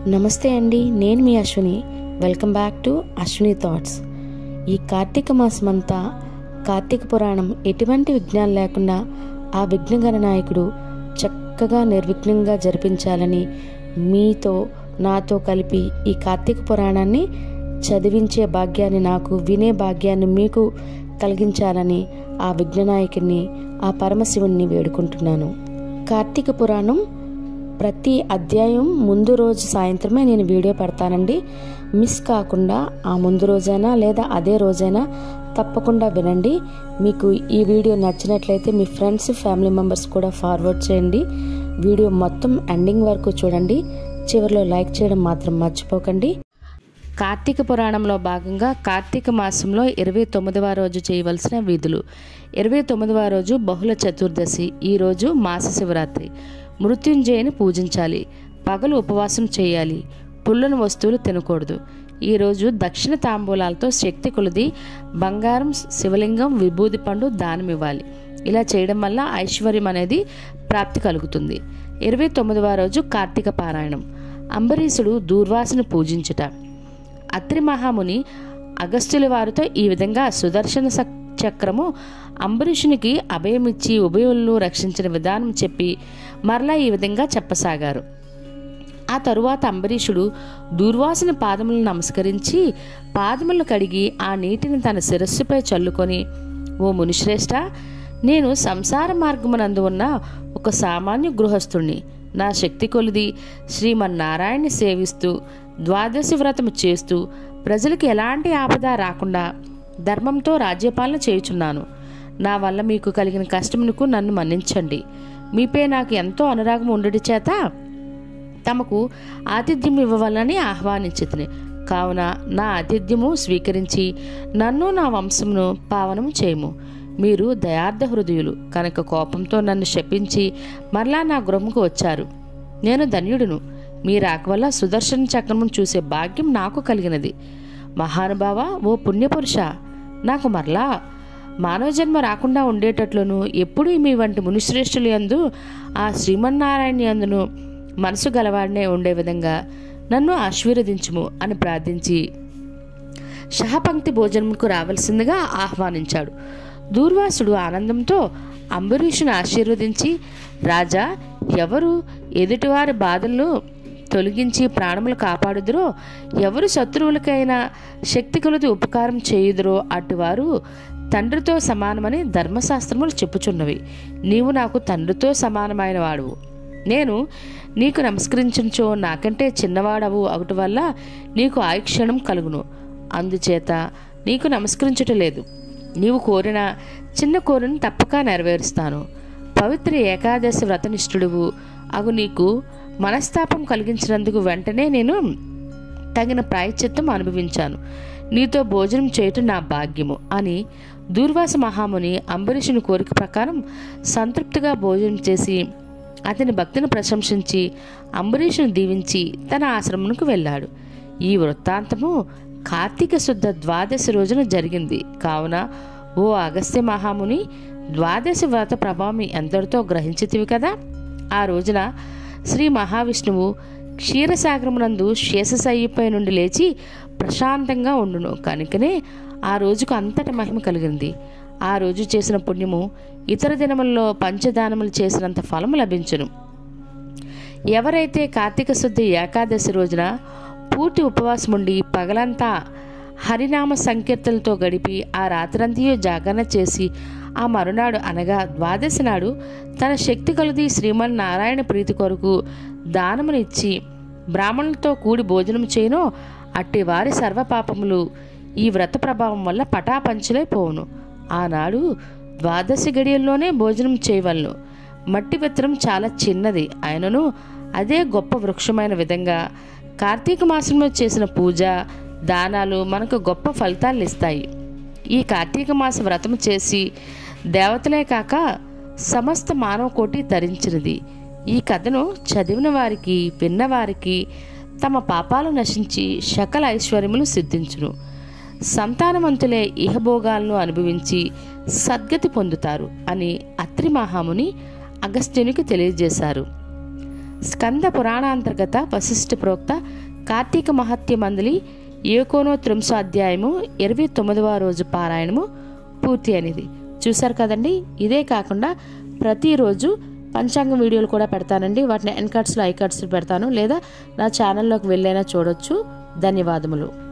నమస్తే అండి నేను మీ Ashwini welcome back to Ashwini thoughts ఈ కార్తీక మాసం అంతా కార్తీక పురాణం ఎటువంటి విఘ్నాలు లేకుండా ఆ విఘ్నగణ నాయకుడు చక్కగా నిర్విఘ్నంగా జరిపించాలని మీతో నాతో కలిపి ఈ కార్తీక పురాణాన్ని చదివించే భాగ్యాన్ని నాకు వినే భాగ్యాన్ని మీకు కలిగించాలని ఆ విఘ్ననాయకుడిని ఆ పరమశివుణ్ణి వేడుకుంటున్నాను కార్తీక పురాణం ప్రతి అధ్యాయం ముందు రోజు సాయంత్రమే నేను వీడియో పెడతానండి మిస్ కాకుండా ఆ ముందు రోజైనా లేదా అదే రోజైనా తప్పకుండా వినండి మీకు ఈ వీడియో నచ్చినట్లయితే మీ ఫ్రెండ్స్ ఫ్యామిలీ మెంబర్స్ కూడా ఫార్వర్డ్ చేయండి వీడియో మొత్తం ఎండింగ్ వరకు చూడండి చివరిలో లైక్ చేయడం మాత్రం మర్చిపోకండి కార్తీక పురాణంలో భాగంగా కార్తీక మాసంలో ఇరవై తొమ్మిదవ రోజు చేయవలసిన విధులు ఇరవై తొమ్మిదవ రోజు బహుళ చతుర్దశి ఈ రోజు మాస శివరాత్రి మృత్యుంజయని పూజించాలి పగలు ఉపవాసం చేయాలి పుల్లని వస్తువులు తినకూడదు ఈరోజు దక్షిణ తాంబూలాలతో శక్తి కొలది బంగారం శివలింగం విభూది పండు దానం ఇవ్వాలి ఇలా చేయడం వల్ల ఐశ్వర్యం అనేది ప్రాప్తి కలుగుతుంది ఇరవై తొమ్మిదవ రోజు కార్తీక పారాయణం అంబరీషుడు దూర్వాసును పూజించుట అత్రి మహాముని అగస్త్యుల వారితో ఈ విధంగా సుదర్శన సక్- చక్రము అంబరీషునికి అభయమిచ్చి ఉభయులను రక్షించిన విధానం చెప్పి మరలా ఈ విధంగా చెప్పసాగారు ఆ తరువాత అంబరీషుడు దూర్వాసుని పాదములను నమస్కరించి పాదములను కడిగి ఆ నీటిని తన శిరస్సుపై చల్లుకొని ఓ మునిశ్రేష్ఠ నేను సంసార మార్గమునందు ఉన్న ఒక సామాన్య గృహస్థుణ్ణి నా శక్తి కొలిది శ్రీమన్నారాయణ్ణి సేవిస్తూ ద్వాదశి వ్రతము చేస్తూ ప్రజలకు ఎలాంటి ఆపద రాకుండా ధర్మంతో రాజ్యపాలన చేయుచున్నాను నా వల్ల మీకు కలిగిన కష్టమునకు నన్ను మన్నించండి మీపై నాకు ఎంతో అనురాగం ఉండడి చేత తమకు ఆతిథ్యం ఇవ్వవాలని ఆహ్వానించితిని కావున నా ఆతిథ్యము స్వీకరించి నన్ను నా వంశమును పావనం చేయము మీరు దయార్థ హృదయులు కనుక కోపంతో నన్ను శపించి మరలా నా గృహముకు వచ్చారు నేను ధన్యుడును మీ రాక వల్ల సుదర్శన చక్రమును చూసే భాగ్యం నాకు కలిగినది మహానుభావ ఓ పుణ్యపురుష నాకు మరలా మానవ జన్మ రాకుండా ఉండేటట్లును ఎప్పుడూ మీ వంటి మునిశ్రేష్ఠులు యందు ఆ శ్రీమన్నారాయణ యందును మనసు గలవాడినే ఉండే విధంగా నన్ను ఆశీర్వదించుము అని ప్రార్థించి షహపంక్తి భోజనంకు రావలసిందిగా ఆహ్వానించాడు దూర్వాసుడు ఆనందంతో అంబరీషుని ఆశీర్వదించి రాజా ఎవరు ఎదుటివారి బాధలను తొలగించి ప్రాణములు కాపాడుదురో ఎవరు శత్రువులకైనా శక్తి కొలది ఉపకారం చేయుదురో అటువారు తండ్రితో సమానమని ధర్మశాస్త్రములు చెప్పుచున్నవి నీవు నాకు తండ్రితో సమానమైన వాడువు నేను నీకు నమస్కరించుచో నాకంటే చిన్నవాడవు అగుట వల్ల నీకు ఆయుక్షణం కలుగును అందుచేత నీకు నమస్కరించుట లేదు నీవు కోరిన చిన్న కోరిన తప్పక నెరవేరుస్తాను పవిత్ర ఏకాదశి వ్రతనిష్ఠుడువు అగు నీకు మనస్తాపం కలిగించినందుకు వెంటనే నేను తగిన ప్రాయశ్చిత్తం అనుభవించాను నీతో భోజనం చేయటం నా భాగ్యము అని దూర్వాస మహాముని అంబరీషుని కోరిక ప్రకారం సంతృప్తిగా భోజనం చేసి అతని భక్తిని ప్రశంసించి అంబరీషుని దీవించి తన ఆశ్రమంకు వెళ్ళాడు ఈ వృత్తాంతము కార్తీక శుద్ధ ద్వాదశి రోజున జరిగింది కావున ఓ అగస్త్య మహాముని ద్వాదశి వ్రత ప్రభావం ఎందరితో గ్రహించితివి కదా ఆ రోజున శ్రీ మహావిష్ణువు క్షీరసాగరమునందు శేషశయ్యపై నుండి లేచి ప్రశాంతంగా ఉండును కనుకనే ఆ రోజుకు అంతటి మహిమ కలిగింది ఆ రోజు చేసిన పుణ్యము ఇతర దినములలో పంచదానములు చేసినంత ఫలము లభించును ఎవరైతే కార్తీక శుద్ధి ఏకాదశి రోజున పూర్తి ఉపవాసం ఉండి పగలంతా హరినామ సంకీర్తనలతో గడిపి ఆ రాత్రంతయు జాగరణ చేసి ఆ మరునాడు అనగా ద్వాదశి నాడు తన శక్తి కొలది శ్రీమన్నారాయణ ప్రీతి కొరకు దానమునిచ్చి బ్రాహ్మణులతో కూడి భోజనం చేయనో అట్టి వారి సర్వపాపములు ఈ వ్రత ప్రభావం వల్ల పటాపంచులైపోవును ఆనాడు ద్వాదశి గడియల్లోనే భోజనం చేయవలను మట్టి విత్తనం చాలా చిన్నది అయినను అదే గొప్ప వృక్షమైన విధంగా కార్తీక మాసంలో చేసిన పూజ దానాలు మనకు గొప్ప ఫలితాలు ఇస్తాయి ఈ కార్తీక మాస వ్రతం చేసి దేవతలే కాక సమస్త మానవ కోటి తరించినది ఈ కథను చదివిన వారికి విన్నవారికి తమ పాపాలు నశించి సకల ఐశ్వర్యములు సిద్ధించును సంతానవంతులే ఇహభోగాలను అనుభవించి సద్గతి పొందుతారు అని అత్రి మహాముని అగస్త్యునికి తెలియజేశారు స్కంద పురాణాంతర్గత వశిష్ఠ ప్రోక్త కార్తీక మహత్య మందులి ఏకోనో త్రింశ అధ్యాయము ఇరవై తొమ్మిదవ రోజు పారాయణము పూర్తి అనేది చూసారు కదండి ఇదే కాకుండా ప్రతిరోజు పంచాంగం వీడియోలు కూడా పెడతానండి వాటిని ఎన్ కార్డ్స్లో ఐ కార్డ్స్లో పెడతాను లేదా నా ఛానల్లోకి వెళ్ళైనా చూడొచ్చు ధన్యవాదములు